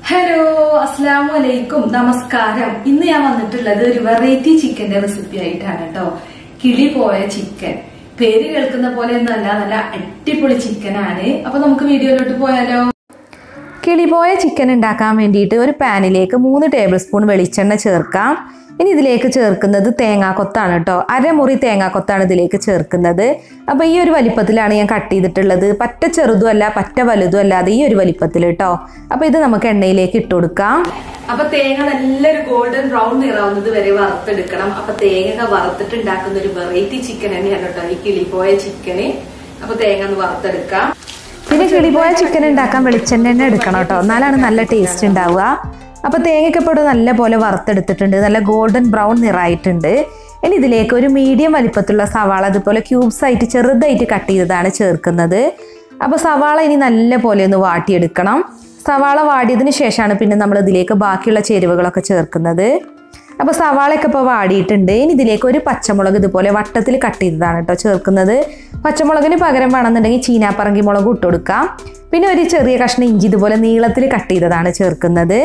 Hello അസ്സാം വലൈക്കും നമസ്കാരം ഇന്ന് ഞാൻ വന്നിട്ടുള്ളത് ഒരു വെറൈറ്റി ചിക്കന്റെ റെസിപ്പി ആയിട്ടാണ് കേട്ടോ കിളി പോയ ചിക്കൻ പേര് കേൾക്കുന്ന പോലെ ഒന്നല്ല നല്ല അടിപൊളി ചിക്കനാണ് അപ്പൊ നമുക്ക് വീഡിയോയിലോട്ട് പോയാലോ കിളിപോയ ചിക്കൻ ഉണ്ടാക്കാൻ വേണ്ടിയിട്ട് ഒരു പാനിലേക്ക് മൂന്ന് ടേബിൾ സ്പൂൺ വെളിച്ചെണ്ണ ചേർക്കാം ഇനി ഇതിലേക്ക് ചേർക്കുന്നത് തേങ്ങാക്കൊത്താണ് കേട്ടോ അരമുറി തേങ്ങാക്കൊത്താണ് ഇതിലേക്ക് ചേർക്കുന്നത് അപ്പോൾ ഈ ഒരു വലിപ്പത്തിലാണ് ഞാൻ കട്ട് ചെയ്തിട്ടുള്ളത് പറ്റ ചെറുതും അല്ല പറ്റ വലുതും അല്ലാതെ ഈ ഒരു വലിപ്പത്തിൽ കേട്ടോ അപ്പോൾ ഇത് നമുക്ക് എണ്ണയിലേക്ക് ഇട്ട് കൊടുക്കാം അപ്പൊ തേങ്ങ നല്ലൊരു ഗോൾഡൻ ബ്രൗൺ നിറാവുന്നത് വരെ വറുത്തെടുക്കണം അപ്പൊ തേങ്ങ വറുത്തിട്ട് ഉണ്ടാക്കുന്ന ഒരു വെറൈറ്റി ചിക്കൻ തന്നെയാണ് കേട്ടോ ഈ കിളി പോയ ചിക്കന് അപ്പൊ തേങ്ങ ഒന്ന് വറുത്തെടുക്കാം പിന്നെ കിളിപോയ ചിക്കൻ ഉണ്ടാക്കാൻ വെളിച്ചെണ്ണ തന്നെ എടുക്കണം കേട്ടോ എന്നാലാണ് നല്ല ടേസ്റ്റ് ഉണ്ടാവുക അപ്പോൾ തേങ്ങയൊക്കെ ഇപ്പോൾ ഇവിടെ നല്ല പോലെ വറുത്തെടുത്തിട്ടുണ്ട് നല്ല ഗോൾഡൻ ബ്രൗൺ നിറായിട്ടുണ്ട് ഇനി ഇതിലേക്ക് ഒരു മീഡിയം വലിപ്പത്തിലുള്ള സവാള അതുപോലെ ക്യൂബ്സ് ആയിട്ട് ചെറുതായിട്ട് കട്ട് ചെയ്തതാണ് ചേർക്കുന്നത് അപ്പോൾ സവാള ഇനി നല്ല പോലെ ഒന്ന് വാട്ടിയെടുക്കണം സവാള വാടിയതിന് ശേഷമാണ് പിന്നെ നമ്മൾ ഇതിലേക്ക് ബാക്കിയുള്ള ചേരുവകളൊക്കെ ചേർക്കുന്നത് അപ്പോൾ സവാളയൊക്കെ ഇപ്പോൾ വാടിയിട്ടുണ്ട് ഇനി ഇതിലേക്ക് ഒരു പച്ചമുളക് ഇതുപോലെ വട്ടത്തിൽ കട്ട് ചെയ്തതാണ് കേട്ടോ ചേർക്കുന്നത് പച്ചമുളകിന് പകരം വേണമെന്നുണ്ടെങ്കിൽ ചീനാപ്പറങ്കി മുളക് ഇട്ട് കൊടുക്കാം പിന്നെ ഒരു ചെറിയ കഷ്ണം ഇഞ്ചി ഇതുപോലെ നീളത്തിൽ കട്ട് ചെയ്തതാണ് ചേർക്കുന്നത്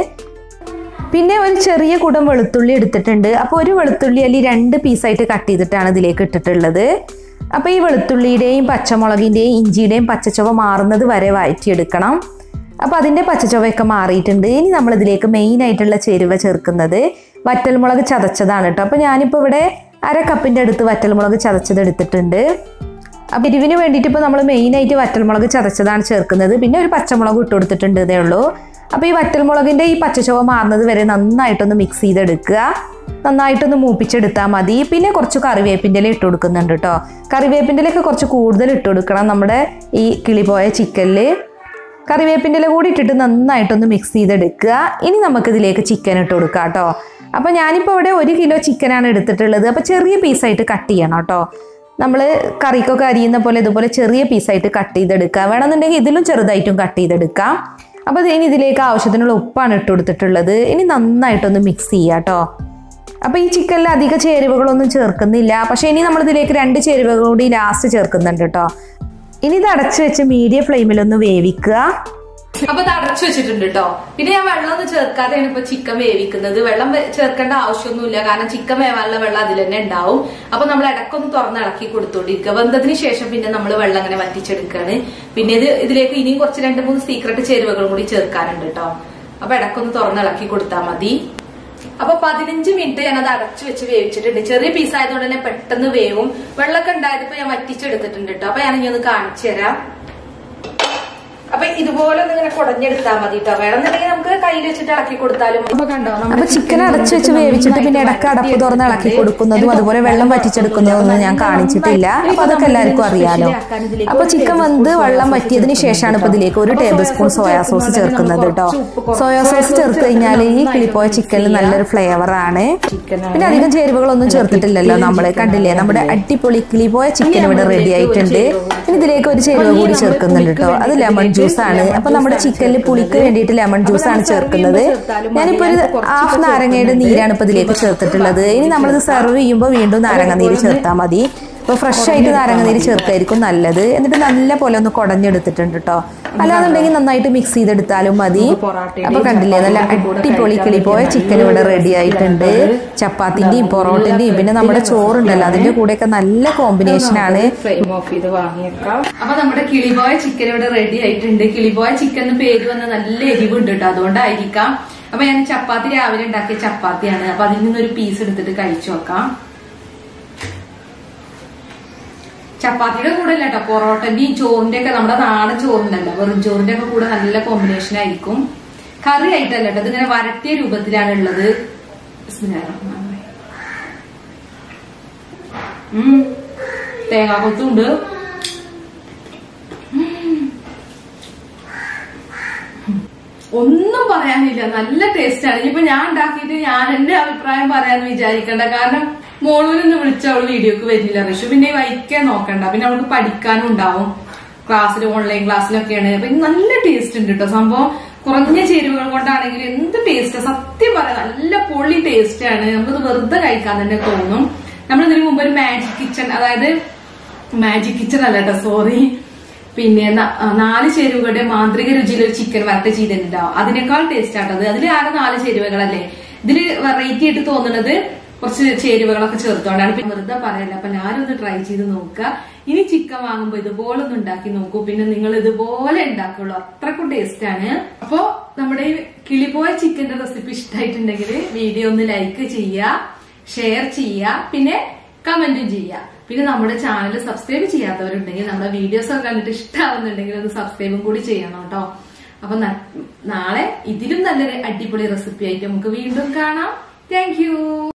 പിന്നെ ഒരു ചെറിയ കുടം വെളുത്തുള്ളി എടുത്തിട്ടുണ്ട് അപ്പോൾ ഒരു വെളുത്തുള്ളി അല്ലെങ്കിൽ രണ്ട് പീസായിട്ട് കട്ട് ചെയ്തിട്ടാണ് ഇതിലേക്ക് ഇട്ടിട്ടുള്ളത് അപ്പോൾ ഈ വെളുത്തുള്ളിയുടെയും പച്ചമുളകിൻ്റെയും ഇഞ്ചിയുടെയും പച്ചച്ചുവ മാറുന്നത് വരെ വഴറ്റിയെടുക്കണം അപ്പോൾ അതിൻ്റെ പച്ചച്ചുവയൊക്കെ മാറിയിട്ടുണ്ട് ഇനി നമ്മൾ ഇതിലേക്ക് മെയിൻ ആയിട്ടുള്ള ചേരുവ ചേർക്കുന്നത് വറ്റൽമുളക് ചതച്ചതാണ് കേട്ടോ അപ്പോൾ ഞാനിപ്പോൾ ഇവിടെ അര കപ്പിൻ്റെ അടുത്ത് വറ്റൽമുളക് ചതച്ചത് എടുത്തിട്ടുണ്ട് അപ്പോൾ എരിവിന് വേണ്ടിയിട്ട് ഇപ്പോൾ നമ്മൾ മെയിനായിട്ട് വറ്റൽമുളക് ചതച്ചതാണ് ചേർക്കുന്നത് പിന്നെ ഒരു പച്ചമുളക് ഇട്ട് കൊടുത്തിട്ടുണ്ട് ഇതേ ഉള്ളൂ അപ്പോൾ ഈ വറ്റൽമുളകിൻ്റെ ഈ പച്ചച്ചുവ മാറുന്നത് വരെ നന്നായിട്ടൊന്ന് മിക്സ് ചെയ്തെടുക്കുക നന്നായിട്ടൊന്ന് മൂപ്പിച്ചെടുത്താൽ മതി പിന്നെ കുറച്ച് കറിവേപ്പിൻ്റെ ഇല ഇട്ട് കൊടുക്കുന്നുണ്ട് കേട്ടോ കറിവേപ്പിൻ്റെ ഇലയൊക്കെ കുറച്ച് കൂടുതൽ ഇട്ട് കൊടുക്കണം നമ്മുടെ ഈ കിളിപോയ ചിക്കനിൽ കറിവേപ്പിൻ്റെ ഇല കൂടി ഇട്ടിട്ട് നന്നായിട്ടൊന്ന് മിക്സ് ചെയ്തെടുക്കുക ഇനി നമുക്കിതിലേക്ക് ചിക്കൻ ഇട്ട് കൊടുക്കാം കേട്ടോ അപ്പോൾ ഞാനിപ്പോൾ ഇവിടെ ഒരു കിലോ ചിക്കനാണ് എടുത്തിട്ടുള്ളത് അപ്പോൾ ചെറിയ പീസായിട്ട് കട്ട് ചെയ്യണം കേട്ടോ നമ്മൾ കറിക്കൊക്കെ അരിയുന്ന പോലെ ഇതുപോലെ ചെറിയ പീസായിട്ട് കട്ട് ചെയ്തെടുക്കുക വേണമെന്നുണ്ടെങ്കിൽ ഇതിലും ചെറുതായിട്ടും കട്ട് ചെയ്തെടുക്കാം അപ്പോൾ ഇനി ഇതിലേക്ക് ആവശ്യത്തിനുള്ള ഉപ്പാണ് ഇട്ട് കൊടുത്തിട്ടുള്ളത് ഇനി നന്നായിട്ടൊന്ന് മിക്സ് ചെയ്യുക കേട്ടോ അപ്പോൾ ഈ ചിക്കനിൽ അധിക ചേരുവകളൊന്നും ചേർക്കുന്നില്ല പക്ഷേ ഇനി നമ്മൾ ഇതിലേക്ക് രണ്ട് ചേരുവകൾ കൂടി ലാസ്റ്റ് ചേർക്കുന്നുണ്ട് കേട്ടോ ഇനി ഇത് അടച്ചു വെച്ച് മീഡിയം ഫ്ലെയിമിലൊന്ന് വേവിക്കുക അപ്പൊ ഇത് അടച്ചു വെച്ചിട്ടുണ്ട് കേട്ടോ പിന്നെ ഞാൻ വെള്ളം ഒന്നും ചേർക്കാതെയാണ് ഇപ്പൊ ചിക്കൻ വേവിക്കുന്നത് വെള്ളം വെ- ചേർക്കേണ്ട ആവശ്യമൊന്നുമില്ല കാരണം ചിക്കൻ വേവാനുള്ള വെള്ളം അതിൽ തന്നെ ഉണ്ടാവും അപ്പൊ നമ്മൾ ഇടക്കൊന്ന് തുറന്ന് ഇളക്കി കൊടുത്തോണ്ടിരിക്കുക വെന്തതിന് ശേഷം പിന്നെ നമ്മൾ വെള്ളം അങ്ങനെ വറ്റിച്ചെടുക്കാണ് പിന്നെ ഇത് ഇതിലേക്ക് ഇനിയും കുറച്ച് രണ്ട് മൂന്ന് സീക്രട്ട് ചേരുവകളും കൂടി ചേർക്കാനുണ്ട് കേട്ടോ അപ്പൊ ഇടക്കൊന്ന് തുറന്ന് ഇളക്കി കൊടുത്താൽ മതി അപ്പൊ പതിനഞ്ച് മിനിറ്റ് ഞാൻ അത് അടച്ചു വെച്ച് വേവിച്ചിട്ടുണ്ട് ചെറിയ പീസ് ആയതുകൊണ്ട് തന്നെ പെട്ടെന്ന് വേവും വെള്ളമൊക്കെ ഉണ്ടായതിപ്പോ ഞാൻ വറ്റിച്ചെടുത്തിട്ടുണ്ട് കേട്ടോ അപ്പൊ ഞാൻ ഇനി ഒന്ന് കാണിച്ചു തരാം അപ്പൊ ഇതുപോലെ ഒന്ന് ഇങ്ങനെ കുടഞ്ഞെടുത്താൽ മതി കേട്ടോ വേണമെന്നുണ്ടെങ്കിൽ നമുക്ക് കയ്യിൽ വെച്ചിട്ട് ഇളക്കി കൊടുത്താലും അപ്പൊ കണ്ടോ അപ്പൊ ചിക്കൻ അടച്ചു വെച്ച് വേവിച്ചിട്ട് പിന്നെ ഇടക്ക് അടപ്പ് തുറന്ന് ഇളക്കി കൊടുക്കുന്നതും അതുപോലെ വെള്ളം വറ്റിച്ചെടുക്കുന്നതും ഒന്നും ഞാൻ കാണിച്ചിട്ടില്ല അപ്പൊ അതൊക്കെ എല്ലാവർക്കും അറിയാലോ അപ്പൊ ചിക്കൻ വന്ന് വെള്ളം വറ്റിയതിന് ശേഷമാണ് ഇപ്പൊ ഇതിലേക്ക് ഒരു ടേബിൾ സ്പൂൺ സോയാ സോസ് ചേർക്കുന്നത് കേട്ടോ സോയാ സോസ് ചേർത്ത് കഴിഞ്ഞാൽ ഈ കിളിപ്പോയ ചിക്കനിൽ നല്ലൊരു ഫ്ലേവർ ആണ് പിന്നെ അധികം ചേരുവകളൊന്നും ചേർത്തിട്ടില്ലല്ലോ നമ്മള് കണ്ടില്ലേ നമ്മുടെ അടിപൊളി കിളിപ്പോയ ചിക്കൻ ഇവിടെ റെഡി ആയിട്ടുണ്ട് ഇനി ഇതിലേക്ക് ഒരു ചേരുവ കൂടി ചേർക്കുന്നുണ്ട് കേട്ടോ അത് ലെമൺ ജ്യൂസ് ആണ് അപ്പൊ നമ്മുടെ ചിക്കനിൽ പുളിക്ക് വേണ്ടിയിട്ട് ലെമൺ ജ്യൂസ് ആണ് ചേർക്കുന്നത് ഞാനിപ്പോ ഒരു ഹാഫ് നാരങ്ങയുടെ നീരാണ് ഇപ്പൊ ഇതിലേക്ക് ചേർത്തിട്ടുള്ളത് ഇനി നമ്മളിത് സെർവ് ചെയ്യുമ്പോൾ വീണ്ടും നാരങ്ങ നീര് ചേർത്താൽ മതി ഇപ്പൊ ഫ്രഷ് ആയിട്ട് നാരങ്ങ നീര് ചേർത്തായിരിക്കും നല്ലത് എന്നിട്ട് നല്ല പോലെ ഒന്ന് കുടഞ്ഞെടുത്തിട്ടുണ്ട് കേട്ടോ അല്ലാന്നുണ്ടെങ്കിൽ നന്നായിട്ട് മിക്സ് ചെയ്തെടുത്താലും മതി അപ്പൊ കണ്ടില്ലേ നല്ല അടിപൊളി കിളിപ്പോയ ചിക്കൻ ഇവിടെ റെഡി ആയിട്ടുണ്ട് ചപ്പാത്തിന്റെയും പൊറോട്ടിന്റെയും പിന്നെ നമ്മുടെ ചോറുണ്ടല്ലോ അതിന്റെ കൂടെയൊക്കെ നല്ല കോമ്പിനേഷൻ ആണ് ഫ്ലെയിം ഓഫ് ചെയ്ത് വാങ്ങിയേക്കാം അപ്പൊ നമ്മുടെ കിളിബോയ ചിക്കൻ ഇവിടെ റെഡി ആയിട്ടുണ്ട് കിളിബോയ ചിക്കൻ എന്ന് പേര് വന്ന നല്ല എരിവുണ്ട് കേട്ടോ അതുകൊണ്ടായിരിക്കാം അപ്പൊ ഞാൻ ചപ്പാത്തി രാവിലെ ഉണ്ടാക്കിയ ചപ്പാത്തിയാണ് അപ്പൊ അതിൽ നിന്നൊരു പീസ് എടുത്തിട്ട് കഴിച്ചു നോക്കാം ചപ്പാത്തിയുടെ കൂടെ അല്ല കേട്ടോ പൊറോട്ടന്റെയും ചോറിന്റെ ഒക്കെ നമ്മുടെ നാടൻ ചോറുണ്ടല്ലോ വെറും ചോറിന്റെ ഒക്കെ കൂടെ നല്ല കോമ്പിനേഷൻ ആയിരിക്കും കറി ആയിട്ടല്ല കേട്ടോ ഇതിങ്ങനെ വരട്ടിയ രൂപത്തിലാണ് ഉള്ളത് ബിസ്മില്ലാഹിർറഹ്മാനിർറഹീം. ഉം. തേങ്ങാക്കൊത്തുണ്ട് ഒന്നും പറയാനില്ല നല്ല ടേസ്റ്റ് ആണ് ഇനിയിപ്പോ ഞാൻ ഉണ്ടാക്കിയിട്ട് ഞാൻ എന്റെ അഭിപ്രായം പറയാന്ന് വിചാരിക്കണ്ട കാരണം മോളൂരിന്ന് വിളിച്ച അവള് വീഡിയോക്ക് വരുന്നില്ല റിഷു പിന്നെ വൈക്കാൻ നോക്കണ്ട പിന്നെ അവൾക്ക് പഠിക്കാനും ഉണ്ടാവും ക്ലാസ്സിൽ ഓൺലൈൻ ക്ലാസ്സിലൊക്കെയാണ് അപ്പൊ ഇത് നല്ല ടേസ്റ്റ് ഉണ്ട് കേട്ടോ സംഭവം കുറഞ്ഞ ചേരുവകൾ കൊണ്ടാണെങ്കിൽ എന്ത് ടേസ്റ്റ് സത്യം പറയാം നല്ല പൊള്ളി ടേസ്റ്റ് ആണ് നമുക്കത് വെറുതെ കഴിക്കാൻ തന്നെ തോന്നും നമ്മൾ ഇതിനു മുമ്പ് ഒരു മാജിക് കിച്ചൺ അതായത് മാജിക് കിച്ചൺ അല്ല കേട്ടോ സോറി പിന്നെ ന- ആ, നാല് ചേരുവകളുടെ മാന്ത്രിക രുചിയിൽ ഒരു ചിക്കൻ വരട്ട് ചെയ്തിട്ടുണ്ടാവും അതിനേക്കാൾ ടേസ്റ്റ് ആട്ടത് അതിൽ ആകെ നാല് ചേരുവകളല്ലേ ഇതില് വെറൈറ്റി ആയിട്ട് തോന്നുന്നത് കുറച്ച് ചേരുവകളൊക്കെ ചേർത്തോണ്ടാണ് ഇപ്പൊ വെറുതെ പറയല്ല അപ്പൊ എല്ലാവരും ഒന്ന് ട്രൈ ചെയ്ത് നോക്കുക ഇനി ചിക്കൻ വാങ്ങുമ്പോ ഇതുപോലെ ഒന്ന് ഉണ്ടാക്കി നോക്കൂ പിന്നെ നിങ്ങൾ ഇതുപോലെ ഉണ്ടാക്കുള്ളൂ അത്രക്കും ടേസ്റ്റ് ആണ് അപ്പോ നമ്മുടെ ഈ കിളിപോയ ചിക്കന്റെ റെസിപ്പി ഇഷ്ടമായിട്ടുണ്ടെങ്കിൽ വീഡിയോ ഒന്ന് ലൈക്ക് ചെയ്യുക ഷെയർ ചെയ്യുക പിന്നെ കമന്റും ചെയ്യുക പിന്നെ നമ്മുടെ ചാനൽ സബ്സ്ക്രൈബ് ചെയ്യാത്തവരുണ്ടെങ്കിൽ നമ്മുടെ വീഡിയോസ് ഒക്കെ കണ്ടിട്ട് ഇഷ്ടമാവുന്നുണ്ടെങ്കിൽ ഒന്ന് സബ്സ്ക്രൈബും കൂടി ചെയ്യണം കേട്ടോ അപ്പൊ ന- നാളെ ഇതിലും നല്ലൊരു അടിപൊളി റെസിപ്പി ആയിട്ട് നമുക്ക് വീണ്ടും കാണാം താങ്ക്